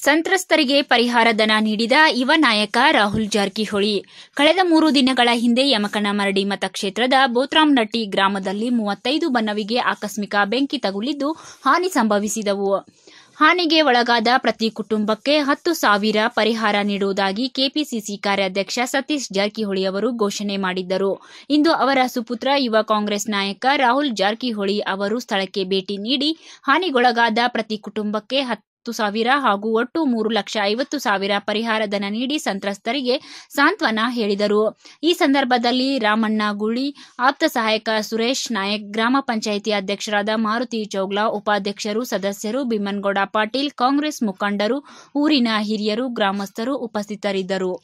ಸಂತ್ರಸ್ತರಿಗೆ ಪರಿಹಾರ ಧನ ನೀಡಿದ ಯುವ ನಾಯಕ ರಾಹುಲ್ ಜಾರಕಿಹೊಳಿ ಕಳೆದ ಮೂರು ದಿನಗಳ ಹಿಂದೆ ಯಮಕನಮರಡಿ ಮತಕ್ಷೇತ್ರದ ಬೋತ್ರಾಂನಟ್ಟಿ ಗ್ರಾಮದಲ್ಲಿ ಮೂವತ್ತೈದು ಬನ್ನವಿಗೆ ಆಕಸ್ಮಿಕ ಬೆಂಕಿ ತಗುಲಿದ್ದು ಹಾನಿ ಸಂಭವಿಸಿದವು ಹಾನಿಗೆ ಒಳಗಾದ ಪ್ರತಿ ಕುಟುಂಬಕ್ಕೆ ಹತ್ತು ಸಾವಿರ ಪರಿಹಾರ ನೀಡುವುದಾಗಿ ಕೆಪಿಸಿಸಿ ಕಾರ್ಯಾಧ್ಯಕ್ಷ ಸತೀಶ್ ಜಾರಕಿಹೊಳಿ ಅವರು ಘೋಷಣೆ ಮಾಡಿದ್ದರು ಇಂದು ಅವರ ಸುಪುತ್ರ ಯುವ ಕಾಂಗ್ರೆಸ್ ನಾಯಕ ರಾಹುಲ್ ಜಾರಕಿಹೊಳಿ ಅವರು ಸ್ಥಳಕ್ಕೆ ಭೇಟಿ ನೀಡಿ ಹಾನಿಗೊಳಗಾದ ಪ್ರತಿ ಕುಟುಂಬಕ್ಕೆ ಹತ್ತು ಸಾವಿರ ಹಾಗೂ ಒಟ್ಟು ಮೂರು ಲಕ್ಷ ಐವತ್ತು ಸಾವಿರ ಪರಿಹಾರ ಧನ ನೀಡಿ ಸಂತ್ರಸ್ತರಿಗೆ ಸಾಂತ್ವನ ಹೇಳಿದರು ಈ ಸಂದರ್ಭದಲ್ಲಿ ರಾಮಣ್ಣ ಗುಳಿ ಆಪ್ತ ಸಹಾಯಕ ಸುರೇಶ್ ನಾಯಕ್ ಗ್ರಾಮ ಪಂಚಾಯಿತಿ ಅಧ್ಯಕ್ಷರಾದ ಮಾರುತಿ ಚೌಗ್ಲಾ ಉಪಾಧ್ಯಕ್ಷರು ಸದಸ್ಯರು ಭೀಮನ್ಗೌಡ ಪಾಟೀಲ್ ಕಾಂಗ್ರೆಸ್ ಮುಖಂಡರು ಊರಿನ ಹಿರಿಯರು ಗ್ರಾಮಸ್ಥರು ಉಪಸ್ಥಿತರಿದ್ದರು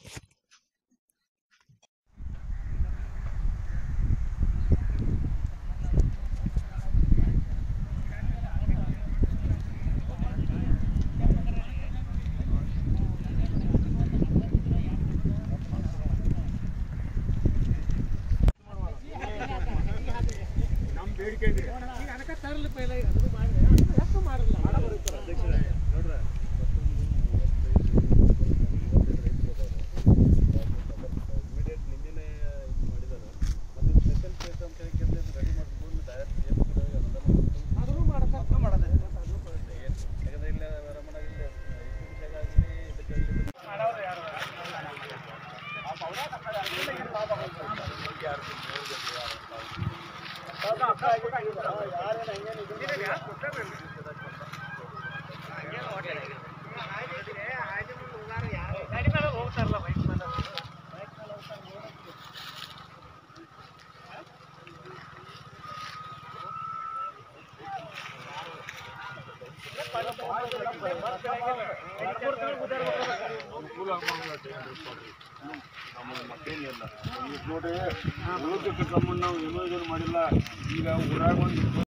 ಮತ್ತೇನಿಲ್ಲ ನೋಡ್ರಿ ಉಳಿದಕ್ಕೆ ಸಂಬಂಧ ನಾವು ಏನೂ ಇದನ್ನು ಮಾಡಿಲ್ಲ ಈಗ ಊರಾಗ ಒಂದು